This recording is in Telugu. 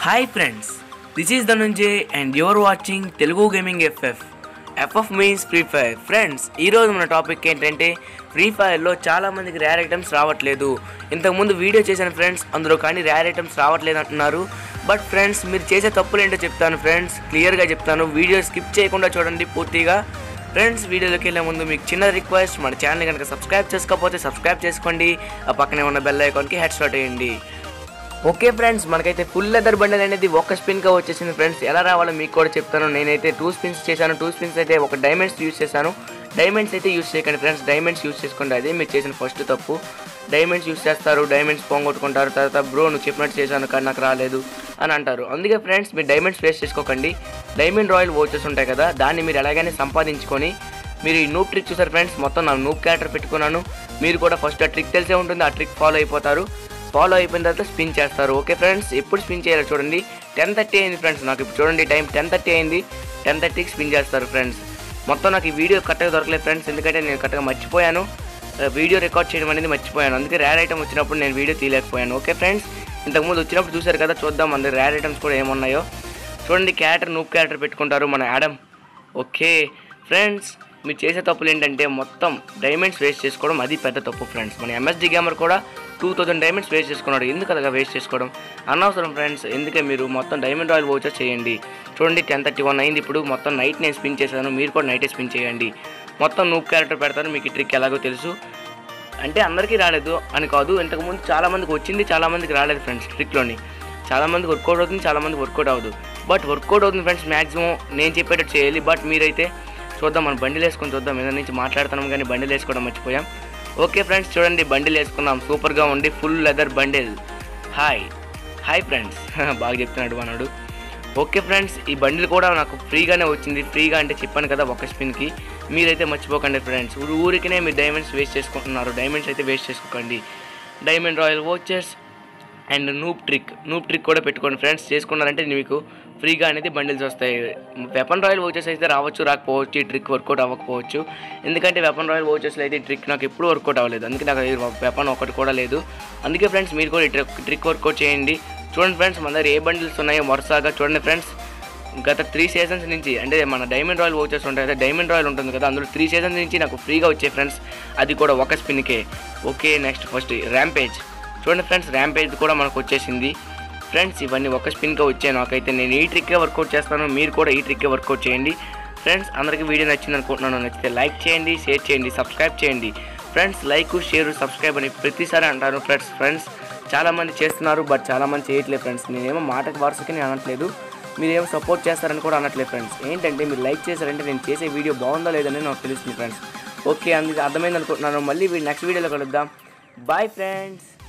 hi friends this is Dhanunjay and your watching Telugu gaming FF FF means free fire friends ఈరోజు మన టాపిక్ ఏంటంటే ఫ్రీ ఫైర్లో చాలా మందికి రేర్ ఐటమ్స్ రావట్లేదు ఇంతకుముందు వీడియో చేశాను ఫ్రెండ్స్ అందులో కానీ రేర్ ఐటమ్స్ రావట్లేదు అంటున్నారు బట్ ఫ్రెండ్స్ మీరు చేసే తప్పులు ఏంటో చెప్తాను ఫ్రెండ్స్ క్లియర్గా చెప్తాను వీడియో స్కిప్ చేయకుండా చూడండి పూర్తిగా ఫ్రెండ్స్ వీడియోలోకి వెళ్ళే ముందు మీకు చిన్న రిక్వెస్ట్ మన ఛానల్ కనుక సబ్స్క్రైబ్ చేసుకోకపోతే సబ్స్క్రైబ్ చేసుకోండి ఆ పక్కనే ఉన్న బెల్ ఐకాన్కి హెడ్ షాట్ వేయండి ఓకే ఫ్రెండ్స్ మనకైతే ఫుల్ లెదర్ బండల్ అనేది ఒక స్పిన్గా వచ్చేసింది ఫ్రెండ్స్ ఎలా రావాలో మీకు కూడా చెప్తాను నేనైతే టూ స్పిన్స్ చేశాను టూ స్పిన్స్ అయితే ఒక డైమండ్స్ యూస్ చేశాను డైమండ్స్ అయితే యూస్ చేయకండి ఫ్రెండ్స్ డైమండ్స్ యూస్ చేసుకోండి అదే మీరు చేసిన ఫస్ట్ తప్పు డైమండ్స్ యూస్ చేస్తారు డైమండ్స్ పోగొట్టుకుంటారు తర్వాత బ్రో నువ్వు చెప్పినట్టు చేశాను కానీ నాకు రాలేదు అని అంటారు అందుకే ఫ్రెండ్స్ మీరు డైమండ్స్ వేస్ట్ చేసుకోకండి డైమండ్ రాయల్ ఓచెస్ ఉంటాయి కదా దాన్ని మీరు ఎలాగైనా సంపాదించుకొని మీరు ఈ నూప్ ట్రిక్ చూసారు ఫ్రెండ్స్ మొత్తం నా నూప్ క్యారెక్టర్ పెట్టుకున్నాను మీరు కూడా ఫస్ట్ ఆ ట్రిక్ తెలిసే ఉంటుంది ఆ ట్రిక్ ఫాలో అయిపోతారు ఫాలో అయిపోయిన తర్వాత స్పిన్ చేస్తారు ఓకే ఫ్రెండ్స్ ఎప్పుడు స్పిన్ చేయాలో చూడండి టెన్ థర్టీ అయింది ఫ్రెండ్స్ నాకు ఇప్పుడు చూడండి టైం టెన్ థర్టీ అయింది టెన్ థర్టీకి స్పిన్ చేస్తారు ఫ్రెండ్స్ మొత్తం నాకు ఈ వీడియో కరెక్ట్గా దొరకలేదు ఫ్రెండ్స్ ఎందుకంటే నేను కరెక్ట్గా మర్చిపోయాను ఆ, వీడియో రికార్డ్ చేయడం అనేది మర్చిపోయాను అందుకే ర్యార్ ఐటమ్ వచ్చినప్పుడు నేను వీడియో తీయలేకపోయాను ఓకే ఫ్రెండ్స్ ఇంతకుముందు వచ్చినప్పుడు చూశారు కదా చూద్దాం అందరు ర్యార్ ఐటమ్స్ కూడా ఏమున్నాయో చూడండి క్యారెక్టర్ నూప్ క్యారెక్టర్ పెట్టుకుంటారు మన యాడమ్ ఓకే ఫ్రెండ్స్ మీరు చేసే తప్పులు ఏంటంటే మొత్తం డైమండ్స్ వేస్ట్ చేసుకోవడం అది పెద్ద తప్పు ఫ్రెండ్స్ మన ఎంఎస్డి గేమర్ కూడా టూ థౌసండ్ డైమండ్స్ వేస్ట్ చేసుకున్నాడు ఎందుకు అలాగా వేస్ట్ చేసుకోవడం అనవసరం ఫ్రెండ్స్ ఎందుకే మీరు మొత్తం డైమండ్ రాయల్ వోచర్ చేయండి చూడండి టెన్ థర్టీ వన్ అయింది ఇప్పుడు మొత్తం నైట్ నేను స్పిన్ చేశాను మీరు కూడా నైటే స్పిన్ చేయండి మొత్తం నూప్ క్యారెక్టర్ పెడతాను మీకు ఈ ట్రిక్ ఎలాగో తెలుసు అంటే అందరికీ రాలేదు అని కాదు ఇంతకుముందు చాలా మందికి వచ్చింది చాలా మందికి రాలేదు ఫ్రెండ్స్ ట్రిక్లోని చాలా మందికి వర్కౌట్ అవుతుంది చాలా మందికి వర్కౌట్ అవ్వదు బట్ వర్కౌట్ అవుతుంది ఫ్రెండ్స్ మ్యాక్సిమం నేను చెప్పేటట్టు చేయాలి బట్ మీరైతే చూద్దాం మనం బండిలు వేసుకొని చూద్దాం మీద నుంచి మాట్లాడుతున్నాం కానీ బండిలు వేసుకోవడం మర్చిపోయాం ఓకే ఫ్రెండ్స్ చూడండి బండిలు వేసుకున్నాం సూపర్గా ఉండి full leather bundle hi hi friends బాగా చెప్తున్నాడు మనోడు ఓకే ఫ్రెండ్స్ ఈ బండిల్ కూడా నాకు ఫ్రీగానే వచ్చింది ఫ్రీగా అంటే చెప్పాను కదా ఒక స్పిన్కి మీరైతే మర్చిపోకండి ఫ్రెండ్స్ ఊరు ఊరికినే మీరు డైమండ్స్ వేస్ట్ చేసుకుంటున్నారు డైమండ్స్ అయితే వేస్ట్ చేసుకోకండి డైమండ్ రాయల్ వాచెస్ and noob trick noob trick కూడా పెట్టుకోండి ఫ్రెండ్స్ చేసుకున్నారంటే మీకు ఫ్రీగా అనేది బండిల్స్ వస్తాయి వెపన్ రాయల్ వోచెస్ అయితే రావచ్చు రాకపోవచ్చు ఈ ట్రిక్ వర్కౌట్ అవ్వకపోవచ్చు ఎందుకంటే వెపన్ రాయల్ వోచెస్లో అయితే ఈ ట్రిక్ నాకు ఎప్పుడు వర్కౌట్ అవ్వలేదు అందుకే నాకు వెపన్ ఒకటి కూడా లేదు అందుకే ఫ్రెండ్స్ మీరు కూడా ఈ ట్రిక్ ట్రిక్ వర్కౌట్ చేయండి చూడండి ఫ్రెండ్స్ మన దగ్గర ఏ బండిల్స్ ఉన్నాయో వరుసగా చూడండి ఫ్రెండ్స్ గత త్రీ సీజన్స్ నుంచి అంటే మన డైమండ్ రాయల్ వోచర్స్ ఉంటాయి కదా డైమండ్ రాయల్ ఉంటుంది కదా అందులో త్రీ సీజన్స్ నుంచి నాకు ఫ్రీగా వచ్చాయి ఫ్రెండ్స్ అది కూడా ఒక స్పిన్కే ఓకే నెక్స్ట్ ఫస్ట్ ర్యాంపేజ్ చూడండి ఫ్రెండ్స్ ర్యాంపేజ్ కూడా మనకు వచ్చేసింది ఫ్రెండ్స్ ఇవన్నీ ఒక స్పిన్గా వచ్చాయి నాకైతే నేను ఈ ట్రిక్కే వర్కౌట్ చేస్తాను మీరు కూడా ఈ ట్రిక్కే వర్కౌట్ చేయండి ఫ్రెండ్స్ అందరికీ వీడియో నచ్చింది అనుకుంటున్నాను నచ్చితే లైక్ చేయండి షేర్ చేయండి సబ్స్క్రైబ్ చేయండి ఫ్రెండ్స్ లైక్ షేర్ సబ్స్క్రైబ్ అని ప్రతిసారి అంటారు ఫ్రెండ్స్ ఫ్రెండ్స్ చాలామంది చేస్తున్నారు బట్ చాలామంది చేయట్లేదు ఫ్రెండ్స్ నేనేమో మాటకి వరుసకి నేను అనట్లేదు మీరేమో సపోర్ట్ చేస్తారని కూడా అనట్లేదు ఫ్రెండ్స్ ఏంటంటే మీరు లైక్ చేశారంటే నేను చేసే వీడియో బాగుందో లేదని నాకు తెలుస్తుంది ఫ్రెండ్స్ ఓకే అందుకు అర్థమైంది అనుకుంటున్నాను మళ్ళీ నెక్స్ట్ వీడియోలో కలుద్దాం బాయ్ ఫ్రెండ్స్